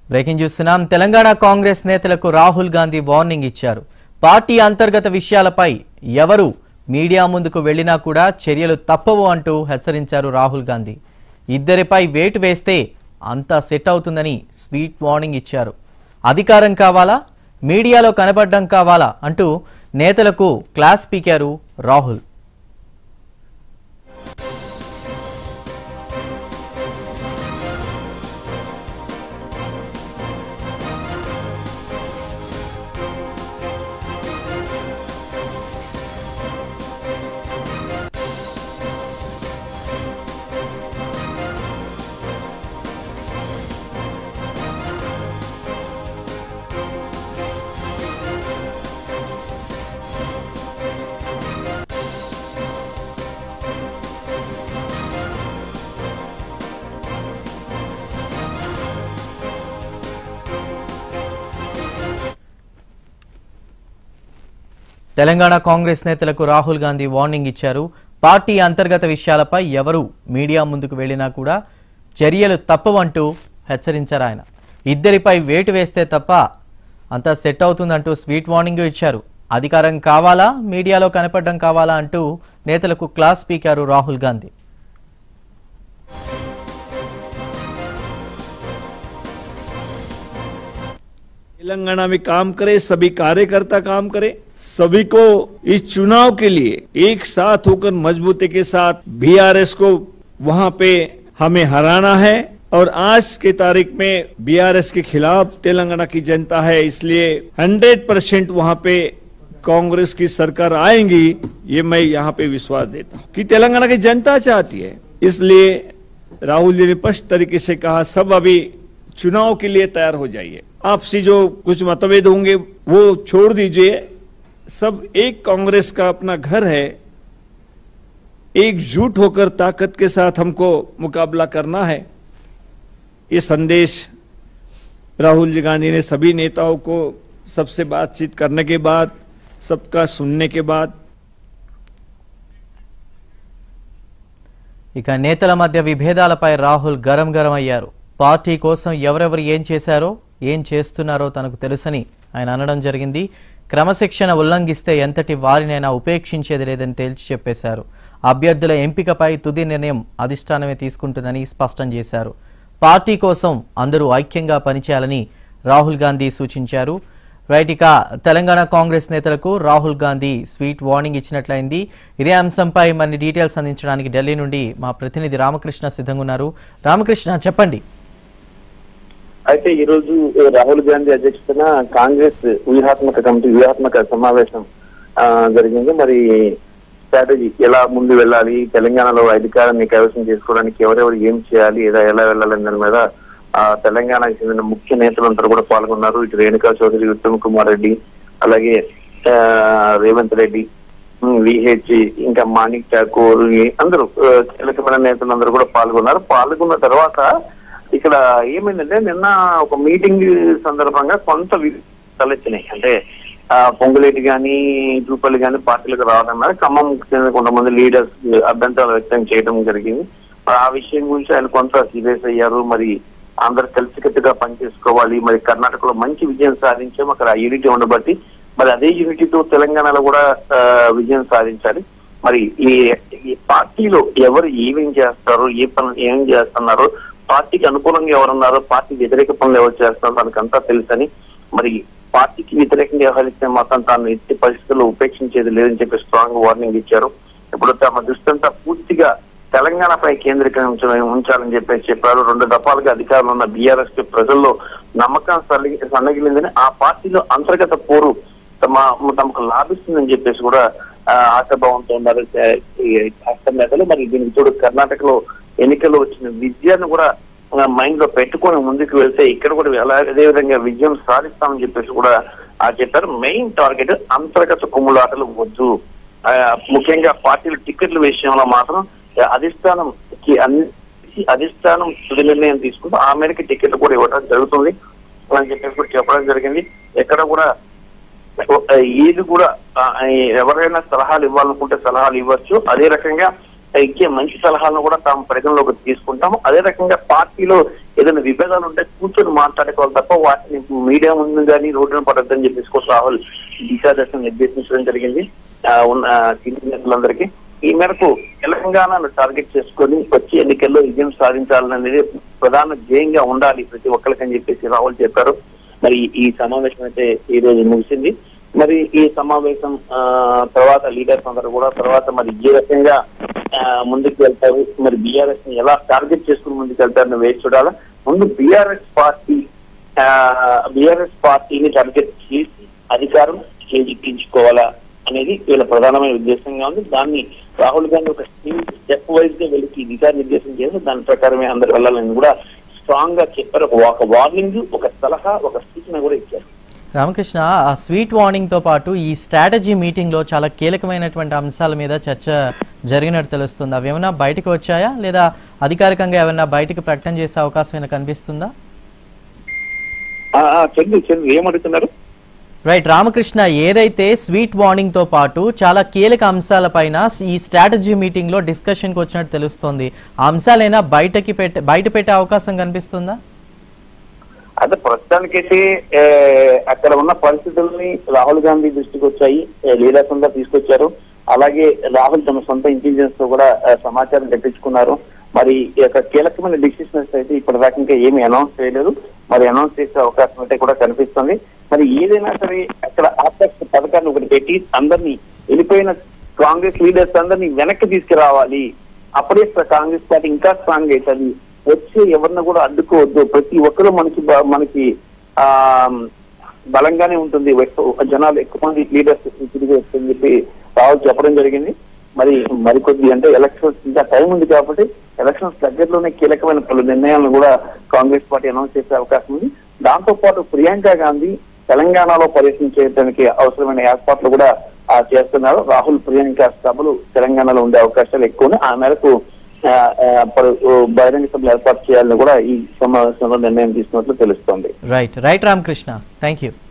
Breaking చూస్తున్నాం తెలంగాణ కాంగ్రెస్ నేతలకు Rahul Gandhi warning ఇచ్చారు పార్టీ అంతర్గత విషయాలపై ఎవరు మీడియా ముందుకు వెళ్లినా కూడా చర్యలు తప్పవు అంటూ హెచ్చరించారు రాహుల్ గాంధీ ఇద్దరిపై వేటు వేస్తే అంతా సెట్ అవుతుందని స్వీట్ వార్నింగ్ ఇచ్చారు అధికారం కావాలా మీడియాలో కనబడడం కావాలా అంటూ నేతలకు క్లాస్ పీకారు రాహుల్ తెలంగాణ కాంగ్రెస్ నేతలకు రాహుల్ గాంధీ వార్నింగ్ ఇచ్చారు పార్టీ అంతర్గత విషయాలపై ఎవరు మీడియా ముందుకు వెళ్లినా కూడా చర్యలు తప్పవంటూ హెచ్చరించారు ఆయన ఇద్దరిపై వేటు వేస్తే తప్ప అంతా సెట్ అవుతుందంటూ స్వీట్ వార్నింగ్ ఇచ్చారు అధికారం కావాలా మీడియాలో కనపడడం కావాలా అంటూ నేతలకు క్లాస్ పీకారు రాహుల్ గాంధీ तेलंगाना में काम करे सभी कार्यकर्ता काम करे सभी को इस चुनाव के लिए एक साथ होकर मजबूती के साथ बीआरएस को वहां पे हमें हराना है और आज के तारीख में बीआरएस के खिलाफ तेलंगाना की जनता है इसलिए 100 परसेंट वहां पे कांग्रेस की सरकार आएंगी ये मैं यहाँ पे विश्वास देता हूँ कि तेलंगाना की जनता चाहती है इसलिए राहुल जी ने स्पष्ट तरीके से कहा सब अभी चुनाव के लिए तैयार हो जाइए आपसी जो कुछ मतभेद होंगे वो छोड़ दीजिए सब एक कांग्रेस का अपना घर है एकजुट होकर ताकत के साथ हमको मुकाबला करना है ये संदेश राहुल जी गांधी ने सभी नेताओं को सबसे बातचीत करने के बाद सबका सुनने के बाद ఇక నేతల మధ్య విభేదాలపై రాహుల్ గరం గరం అయ్యారు పార్టీ కోసం ఎవరెవరు ఏం చేశారో ఏం చేస్తున్నారో తనకు తెలుసని ఆయన అనడం జరిగింది క్రమశిక్షణ ఉల్లంఘిస్తే ఎంతటి వారినైనా ఉపేక్షించేది లేదని తేల్చి చెప్పేశారు అభ్యర్థుల ఎంపికపై తుది నిర్ణయం అధిష్టానమే తీసుకుంటుందని స్పష్టం చేశారు పార్టీ కోసం అందరూ ఐక్యంగా పనిచేయాలని రాహుల్ గాంధీ సూచించారు రైట్ ఇక తెలంగాణ కాంగ్రెస్ నేతలకు రాహుల్ గాంధీ స్వీట్ వార్నింగ్ ఇచ్చినట్లయింది ఇదే అంశంపై మరిన్ని డీటెయిల్స్ అందించడానికి ఢిల్లీ నుండి మా ప్రతినిధి రామకృష్ణ సిద్ధంగా ఉన్నారు రామకృష్ణ చెప్పండి అయితే ఈ రోజు రాహుల్ గాంధీ అధ్యక్షతన కాంగ్రెస్ వ్యూహాత్మక కమిటీ వ్యూహాత్మక సమావేశం ఆ, జరిగింది మరి స్ట్రాటజీ ఎలా ముందు వెళ్ళాలి తెలంగాణలో అధికారాన్ని కైవసం చేసుకోవడానికి ఎవరెవరు ఏం చేయాలి ఎలా ఎలా వెళ్ళాలి దాని మీద ఆ తెలంగాణకు చెందిన ముఖ్య నేతలందరూ కూడా పాల్గొన్నారు ఇటు రేణుకా చౌదరి ఉత్తమ్ కుమార్ రెడ్డి అలాగే ఆ, రేవంత్ రెడ్డి విహెచ్ ఇంకా మాణిక్ ఠాకూర్ ఈ అందరూ ఆ, కీలకమైన నేతలందరూ కూడా పాల్గొన్నారు పాల్గొన్న తర్వాత ఇక్కడ ఏమైందంటే నిన్న ఒక మీటింగ్ సందర్భంగా కొంత వి- తలెత్తినాయి అంటే ఆ, పొంగులేటి గాని చూపల్లి గాని పార్టీలకు రావడం మీద ఖమ్మం చెందిన కొంతమంది లీడర్స్ అభ్యంతరాలు వ్యక్తం చేయడం జరిగింది మరి ఆ విషయం గురించి ఆయన కొంత సీరియస్ అయ్యారు మరి అందరు కలిసికట్టుగా పనిచేసుకోవాలి మరి కర్ణాటకలో మంచి విజయం సాధించాం అక్కడ యూనిటీ ఉండబట్టి మరి అదే యూనిటీతో తెలంగాణలో కూడా ఆ, విజయం సాధించాలి మరి ఈ ఈ పార్టీలో ఎవరు ఏమేం చేస్తారు ఏ పనులు ఏం చేస్తున్నారు పార్టీకి అనుకూలంగా ఎవరున్నారో పార్టీకి వ్యతిరేక పనులు ఎవరు చేస్తారో తనకంతా తెలుసని మరి పార్టీకి వ్యతిరేకంగా వ్యవహరిస్తే మాత్రం తాను ఎట్టి పరిస్థితుల్లో ఉపేక్షించేది లేదని చెప్పి స్ట్రాంగ్ వార్నింగ్ ఇచ్చారు ఇప్పుడు తమ దృష్టి అంతా పూర్తిగా తెలంగాణపై కేంద్రీకరించ ఉంచాలని చెప్పేసి చెప్పారు రెండు దఫాలుగా అధికారంలో ఉన్న బీఆర్ఎస్ కి ప్రజల్లో నమ్మకం సల్లి- సన్నగిలిందని ఆ పార్టీలో అంతర్గత పోరు తమ తమకు లాభిస్తుందని చెప్పేసి కూడా ఆ, ఆశాభావంతో ఉన్నారు ఆ, ఈ రాష్ట్ర నేతలు మరి దీనికి చూడు కర్ణాటకలో ఎన్నికల్లో వచ్చిన విజయాన్ని కూడా మైండ్ లో పెట్టుకొని ముందుకు వెళ్తే ఇక్కడ కూడా ఎలా అదే విధంగా విజయం సాధిస్తామని చెప్పేసి కూడా ఆ చెప్పారు మెయిన్ టార్గెట్ అంతర్గత కుమ్ములాటలు వద్దు ఆ, ముఖ్యంగా పార్టీల టికెట్ల విషయంలో మాత్రం అధిష్టానంకి అన్ని అధిష్టానం తుది నిర్ణయం తీసుకుంటూ ఆ మేరకు టికెట్లు కూడా ఇవ్వడం జరుగుతుంది అని చెప్పేసి కూడా చెప్పడం జరిగింది ఎక్కడ కూడా ఏది కూడా ఆ, ఎవరైనా సలహాలు ఇవ్వాలనుకుంటే సలహాలు ఇవ్వచ్చు అదే రకంగా ఇచ్చే మంచి సలహాలను కూడా తాము పరిగణలోకి తీసుకుంటాము అదే రకంగా పార్టీలో ఏదైనా విభేదాలు ఉంటే కూర్చొని మాట్లాడుకోవాలి తప్ప వాటిని మీడియా ముందు కానీ రోడ్డును పడద్దని చెప్పేసి కూడా రాహుల్ దిశాదర్శనం నిర్దేశించడం జరిగింది ఆ, ఉన్న సీనియర్ నేతలందరికీ ఈ మేరకు తెలంగాణను టార్గెట్ చేసుకొని వచ్చే ఎన్నికల్లో విజయం సాధించాలనేది ప్రధాన ధ్యేయంగా ఉండాలి ప్రతి ఒక్కరికని చెప్పేసి రాహుల్ చెప్పారు మరి ఈ సమావేశం అయితే ఈ రోజు ముగిసింది మరి ఈ సమావేశం ఆ, తర్వాత లీడర్స్ అందరూ కూడా తర్వాత మరి ఏ రకంగా ఆ, ముందుకు వెళ్తారు మరి బీఆర్ఎస్ ని ఎలా టార్గెట్ చేసుకుని ముందుకు వెళ్తారని వేచి చూడాలా ముందు బీఆర్ఎస్ పార్టీ బీఆర్ఎస్ పార్టీని టార్గెట్ చేసి అధికారం చేజిక్కించుకోవాలా అనేది వీళ్ళ ప్రధానమైన ఉద్దేశంగా ఉంది దాన్ని రాహుల్ గాంధీ ఒక స్టెప్ వైజ్ గా వెలికి దిశానిర్దేశం చేసి దాని ప్రకారమే అందరు వెళ్ళాలని కూడా స్ట్రాంగ్ గా చెప్పారు ఒక- ఒక వార్నింగ్ ఒక సలహా ఒక సూచన కూడా ఇచ్చారు రామకృష్ణ ఆ స్వీట్ వార్నింగ్తో పాటు ఈ స్ట్రాటజీ మీటింగ్లో చాలా కీలకమైనటువంటి అంశాల మీద చర్చ జరిగినట్టు తెలుస్తుంది అవి ఏమైనా బయటకు వచ్చాయా లేదా అధికారికంగా ఏమైనా బయటకు ప్రకటన చేసే అవకాశం ఏమైనా కనిపిస్తుందా ఆ, ఆ, చంద్రు చంద్రు ఏమడుగుతున్నారు రైట్ రామకృష్ణ ఏదైతే స్వీట్ వార్నింగ్తో పాటు చాలా కీలక అంశాలపైన ఈ స్ట్రాటజీ మీటింగ్లో డిస్కషన్కి వచ్చినట్టు తెలుస్తోంది ఆ అంశాలైనా బయటకి పెట్టే బయట పెట్టే అవకాశం కనిపిస్తుందా అదే ప్రస్తుతానికైతే ఏ, అక్కడ ఉన్న పరిస్థితుల్ని రాహుల్ గాంధీ దృష్టికి వచ్చాయి ఏ, లీడర్స్ అంతా తీసుకొచ్చారు అలాగే రాహుల్ తమ సొంత ఇంటెలిజెన్స్ తో కూడా ఆ, సమాచారం తెప్పించుకున్నారు మరి ఈ యొక్క కీలకమైన డిసిషన్స్ అయితే ఇప్పటిదాకా ఇంకా ఏమీ అనౌన్స్ చేయలేదు మరి అనౌన్స్ చేసే అవకాశం అయితే కూడా కనిపిస్తుంది మరి ఏదైనా సరే అక్కడ ఆపరేషన్ పథకాన్ని ఒకటి పెట్టి అందరినీ వెళ్ళిపోయిన కాంగ్రెస్ లీడర్స్ అందరినీ వెనక్కి తీసుకురావాలి అప్పుడే కాంగ్రెస్ పార్టీ ఇంకా స్ట్రాంగ్ అవుతుంది వచ్చి ఎవరిని కూడా అడ్డుకోవద్దు ప్రతి ఒక్కరు మనకి బ- మనకి ఆ బలంగానే ఉంటుంది ఎక్కువ- జనాలు ఎక్కువ మంది లీడర్స్ తిరిగి వస్తుందని చెప్పి రాహుల్ చెప్పడం జరిగింది మరి మరికొద్ది అంటే ఎలక్షన్స్ ఇంకా టైం ఉంది కాబట్టి ఎలక్షన్స్ దగ్గరలోనే కీలకమైన పలు నిర్ణయాలను కూడా కాంగ్రెస్ పార్టీ అనౌన్స్ చేసే అవకాశం ఉంది దాంతో పాటు ప్రియాంక గాంధీ తెలంగాణలో పర్యటించేయడానికి అవసరమైన ఏర్పాట్లు కూడా ఆ, చేస్తున్నారు రాహుల్ ప్రియాంక సభలు తెలంగాణలో ఉండే అవకాశాలు ఎక్కువ ఉన్నాయి. ఆ మేరకు ఆ, ఆ, పలు బహిరంగ సభలు ఏర్పాటు చేయాలని కూడా ఈ సమావేశంలో నిర్ణయం తీసుకున్నట్లు తెలుస్తోంది right right Ramakrishna thank you